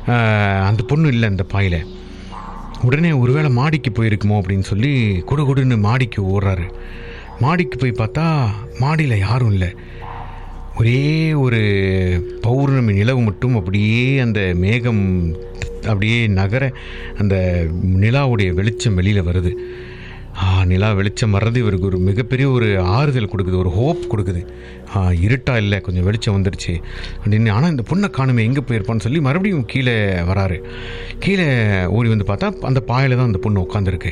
ஆஹ், அந்த பொண்ணு இல்லை அந்த பாயில் உடனே ஒருவேளை மாடிக்கு போயிருக்குமோ அப்படின்னு சொல்லி குடு குடுன்னு மாடிக்கு ஓடுறாரு மாடிக்கு போய் பார்த்தா மாடியில் யாரும் இல்லை ஒரே ஒரு பௌர்ணமி நிலவு மட்டும் அப்படியே அந்த மேகம் அப்படியே நகர அந்த நிலாவுடைய வெளிச்சம் வெளியில் வருது ஆ நிலா வெளிச்சம் வர்றது இவருக்கு ஒரு மிகப்பெரிய ஒரு ஆறுதல் கொடுக்குது ஒரு ஹோப் கொடுக்குது ஆ இருட்டா இல்லை கொஞ்சம் வெளிச்சம் வந்துருச்சு அப்படின்னு ஆனால் இந்த பொண்ணை காணுமே எங்கே போயிருப்பான்னு சொல்லி மறுபடியும் கீழே வராரு கீழே ஓடி வந்து பார்த்தா அந்த பாயில் தான் அந்த பொண்ணு உட்காந்துருக்கு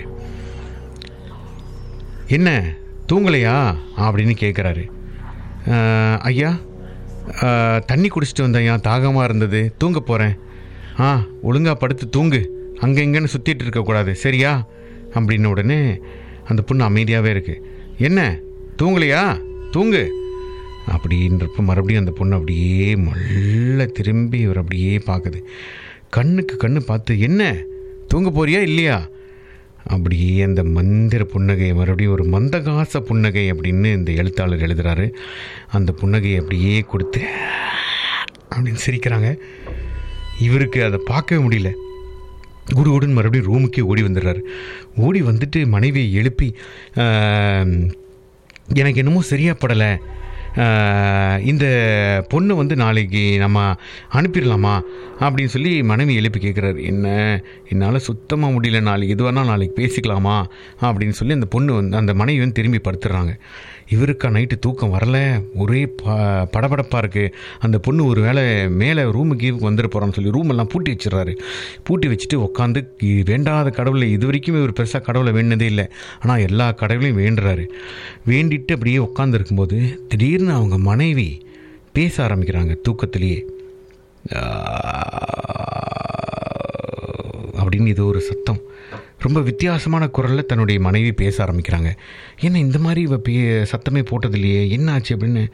என்ன தூங்கலையா அப்படின்னு கேட்குறாரு ஐயா ஆஹ், தண்ணி குடிச்சிட்டு வந்தேன்யா தாகமாக இருந்தது தூங்க போகிறேன் ஆ ஒழுங்காக படுத்து தூங்கு அங்கே இங்கேன்னு சுற்றிட்டு இருக்கக்கூடாது சரியா அப்படின்ன உடனே அந்த பொண்ணு அமைதியாகவே இருக்கு என்ன தூங்கலையா தூங்கு அப்படின்றப்ப மறுபடியும் அந்த பொண்ணு அப்படியே மெல்ல திரும்பி இவர் அப்படியே பார்க்குது கண்ணுக்கு கண்ணு பார்த்து என்ன தூங்க போறியா இல்லையா அப்படியே அந்த மந்திர புன்னகை மறுபடியும் ஒரு மந்தகாச புன்னகை அப்படின்னு இந்த எழுத்தாளர் எழுதுறாரு அந்த புன்னகையை அப்படியே கொடுத்து அப்படின்னு சிரிக்கிறாங்க இவருக்கு அதை பார்க்கவே முடியல குடு குடுன்னு மறுபடியும் ரூமுக்கே ஓடி வந்துடுறாரு ஓடி வந்துட்டு மனைவியை எழுப்பி ஆம், எனக்கு என்னமோ சரியா படலை ஆஹ், இந்த பொண்ணு வந்து நாளைக்கு நம்ம அனுப்பிடலாமா அப்படின்னு சொல்லி மனைவி எழுப்பி கேட்குறாரு என்ன என்னால் சுத்தமாக முடியல நாளைக்கு இது வேணால் நாளைக்கு பேசிக்கலாமா அப்படின்னு சொல்லி அந்த பொண்ணு வந்து அந்த மனைவி வந்து திரும்பி படுத்துடுறாங்க இவருக்கா நைட்டு தூக்கம் வரல ஒரே ப படபடப்பாக இருக்குது அந்த பொண்ணு ஒரு வேளை மேலே ரூமுக்கு வந்துட போகிறான்னு சொல்லி ரூம் எல்லாம் பூட்டி வச்சிடுறாரு பூட்டி வச்சுட்டு உட்காந்து வேண்டாத கடவுளை இது வரைக்கும் இவர் பெருசாக கடவுளை வேண்டதே இல்லை ஆனால் எல்லா கடவுளையும் வேண்டுறாரு வேண்டிட்டு அப்படியே உட்காந்து இருக்கும்போது திடீர்னு அவங்க மனைவி பேச ஆரம்பிக்கிறாங்க தூக்கத்திலேயே அப்படின்னு இது ஒரு சத்தம் ரொம்ப வித்தியாசமான குரலில் தன்னுடைய மனைவி பேச ஆரம்பிக்கிறாங்க என்ன இந்த மாதிரி இவ பே சத்தமே போட்டதில்லையே என்ன ஆச்சு அப்படின்னு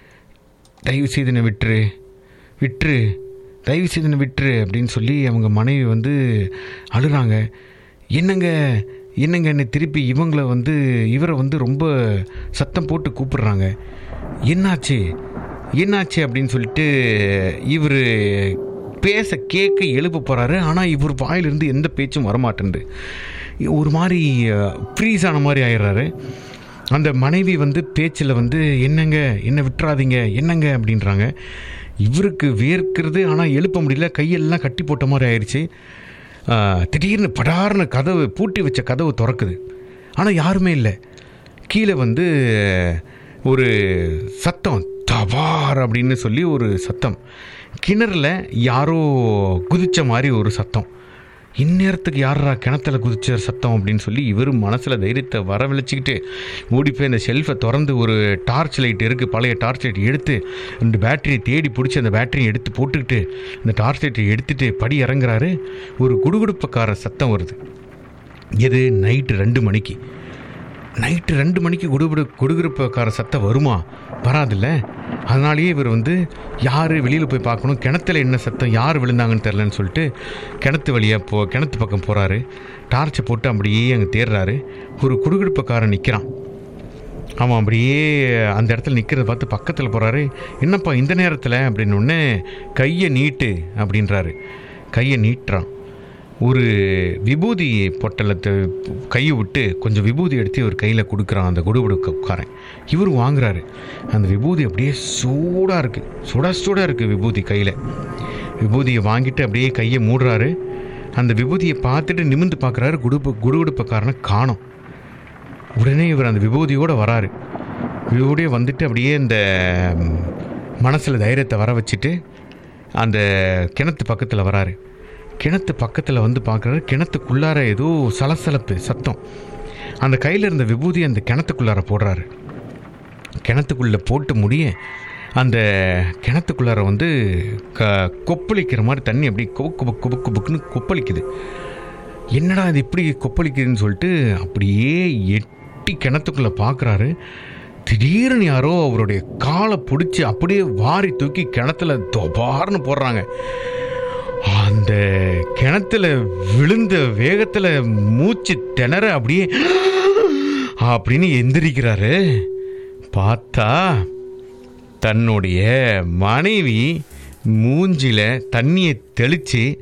தயவு செய்து என்னை விட்டுரு விட்டுரு தயவு செய்து என்னை விட்டுரு அப்படின்னு சொல்லி அவங்க மனைவி வந்து அழுறாங்க என்னங்க என்னங்க என்னை திருப்பி இவங்களை வந்து இவரை வந்து ரொம்ப சத்தம் போட்டு கூப்பிடுறாங்க என்னாச்சு என்னாச்சு அப்படின்னு சொல்லிட்டு இவர் பேச கேட்க எழுப்ப போகிறாரு ஆனால் இவர் வாயிலிருந்து எந்த பேச்சும் வரமாட்டேன்து ஒரு மாதிரி ஃப்ரீஸ் ஆன மாதிரி ஆயிடுறாரு அந்த மனைவி வந்து பேச்சில் வந்து என்னங்க என்ன விட்டுறாதீங்க என்னங்க அப்படின்றாங்க இவருக்கு வேர்க்கிறது ஆனால் எழுப்ப முடியல கையெல்லாம் கட்டி போட்ட மாதிரி ஆயிடுச்சு ஆ, திடீர்னு படார்னு கதவு பூட்டி வச்ச கதவு திறக்குது ஆனால் யாருமே இல்லை கீழே வந்து ஒரு சத்தம் தவார் அப்படின்னு சொல்லி ஒரு சத்தம் கிணறுல யாரோ குதிச்ச மாதிரி ஒரு சத்தம் இந்நேரத்துக்கு யாரா கிணத்துல குதிச்ச சத்தம் அப்படின்னு சொல்லி இவர் மனசில் தைரியத்தை வரவழைச்சிக்கிட்டு ஓடி போய் அந்த ஷெல்ஃபை திறந்து ஒரு டார்ச் லைட் இருக்குது பழைய டார்ச் லைட் எடுத்து ரெண்டு பேட்டரியை தேடி பிடிச்சி அந்த பேட்டரியை எடுத்து போட்டுக்கிட்டு அந்த டார்ச் லைட்டை எடுத்துட்டு படி இறங்குறாரு ஒரு குடுகுடுப்பக்கார சத்தம் வருது எது நைட்டு ரெண்டு மணிக்கு நைட்டு ரெண்டு மணிக்கு குடுகுடு குடுகுடுப்பக்கார சத்தம் வருமா வராதுல்ல அதனாலேயே இவர் வந்து யார் வெளியில் போய் பார்க்கணும் கிணத்துல என்ன சத்தம் யார் விழுந்தாங்கன்னு தெரிலன்னு சொல்லிட்டு கிணத்து வழியாக போ கிணத்து பக்கம் போகிறாரு டார்ச்சை போட்டு அப்படியே அங்கே தேடுறாரு ஒரு குடுகுடுப்பக்காரன் நிற்கிறான் அவன் அப்படியே அந்த இடத்துல நிற்கிறத பார்த்து பக்கத்தில் போகிறாரு என்னப்பா இந்த நேரத்தில் அப்படின்னு உடனே கையை நீட்டு அப்படின்றாரு கையை நீட்டுறான் ஒரு விபூதி பொட்டலத்தை கையை விட்டு கொஞ்சம் விபூதி எடுத்து இவர் கையில் கொடுக்குறான் அந்த குடுகுடுக்காரன் இவர் வாங்குறாரு அந்த விபூதி அப்படியே சூடாக இருக்குது சுட சுட இருக்குது விபூதி கையில் விபூதியை வாங்கிட்டு அப்படியே கையை மூடுறாரு அந்த விபூதியை பார்த்துட்டு நிமிந்து பார்க்குறாரு குடுப்பு குடுகுடுப்பக்காரனை காணோம் உடனே இவர் அந்த விபூதியோடு வராரு விபூதியை வந்துட்டு அப்படியே இந்த மனசில் தைரியத்தை வர வச்சுட்டு அந்த கிணத்து பக்கத்தில் வராரு கிணத்து பக்கத்தில் வந்து பார்க்குறாரு கிணத்துக்குள்ளார ஏதோ சலசலப்பு சத்தம் அந்த கையில் இருந்த விபூதி அந்த கிணத்துக்குள்ளார போடுறாரு கிணத்துக்குள்ளே போட்டு முடிய அந்த கிணத்துக்குள்ளார வந்து க கொப்பளிக்கிற மாதிரி தண்ணி அப்படி குபுக்கு குபுக்கு குபுக்கு குபுக்குன்னு கொப்பளிக்குது என்னடா இது இப்படி கொப்பளிக்குதுன்னு சொல்லிட்டு அப்படியே எட்டி கிணத்துக்குள்ளே பார்க்குறாரு திடீர்னு யாரோ அவருடைய காலை பிடிச்சி அப்படியே வாரி தூக்கி கிணத்துல தொபார்னு போடுறாங்க அந்த கிணத்துல விழுந்த வேகத்தில் மூச்சு திணற அப்படியே அப்படின்னு எந்திரிக்கிறாரு பார்த்தா தன்னுடைய மனைவி மூஞ்சில தண்ணியை தெளித்து